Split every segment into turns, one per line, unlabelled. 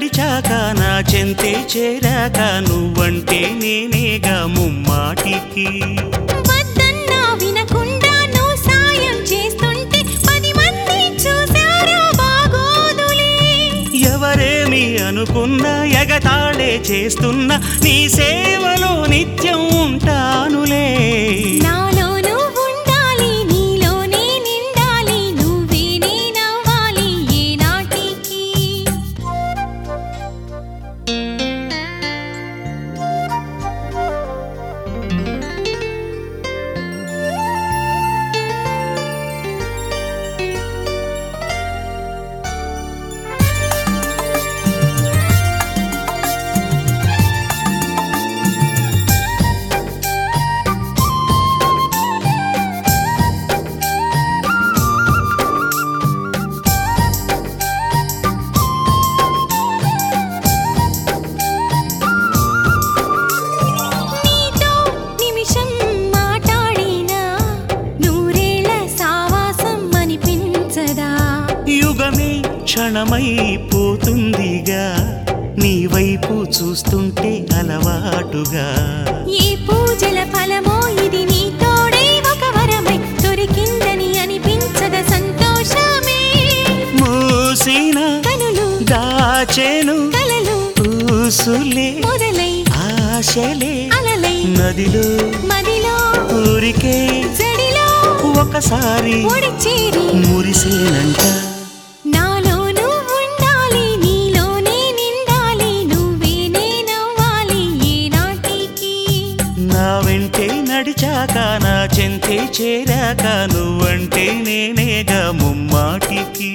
నడిచాక నా చెంతే చేరాక నువ్వంటే నేనేగా ముమ్మాటికి
వద్దన్నా వినకుండా నువ్వు సాయం చేస్తుంటే పది మంది చూసారా బాగోదులే
ఎవరేమి అనుకున్నా ఎగతాళే చేస్తున్నా నీ సేవలో నిత్యం ఉంటానులే
నాలో నువ్వు ఉండాలి నీలోనే నిండాలి నువ్వే నేనవ్వాలి ఏ నాటికి నీతో నిమిషం మాట్లాడినా నూరేళ్ల సావాసం అనిపించదా
యుగమే క్షణమైపోతుందిగా నీ వైపు చూస్తుంటే అలవాటుగా
ఈ పూజల ఫలమో ఇది నీ తోడే ఒక వరమై దొరికిందని అనిపించద సంతోషమే
మూసిన
కనులు
దాచెను
కలలు
పూసులే
మొదలై
ఆశలే
అలలై
నదిలో
మదిలో
ఊరికే
జడిలో
ఒకసారి
ఒడి చేరి
మురిసేనంట
నాలో నువ్వు ఉండాలి నీలోనే నిండాలి నువ్వే నేనవ్వాలి ఏ నాటికి
నా వెంటే నడిచాక నా చెంతే చేరాక నువ్వంటే నేనేగా ముమ్మాటికి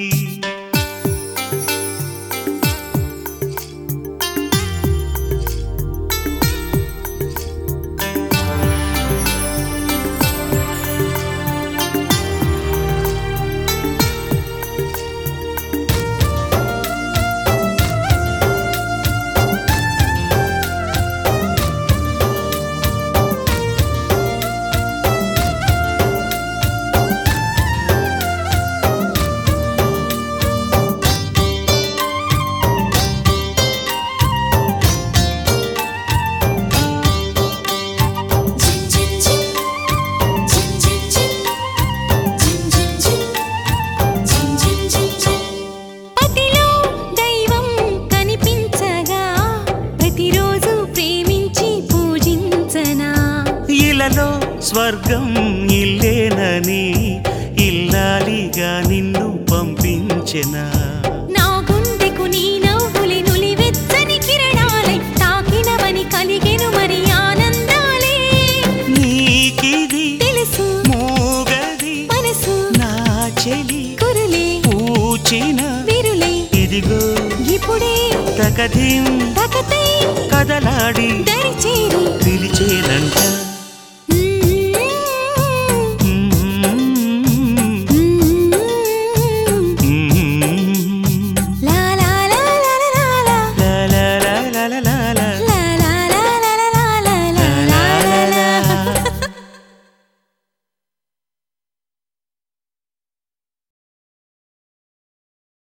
పతిలో దైవం కనిపించగా ప్రతిరోజు ప్రేమించి పూజించనా
ఇలలో స్వర్గం ఇల్లేనని ఇల్లాలిగా నిన్ను పంపించెనా
నా గుండెకు నీ నవ్వులే నులివెచ్చని కిరణాలై తాకినవని కలిగెను మరి ఆనందాలే
నీకిది
తెలుసు
మూగది
మనసు
నా చెలి
కురులే
పూచిన
విరులే
ఇదిగో
ఇప్పుడే
తకధిం
తకతై
కదలాడి
దరి చేరి
పిలిచేనంట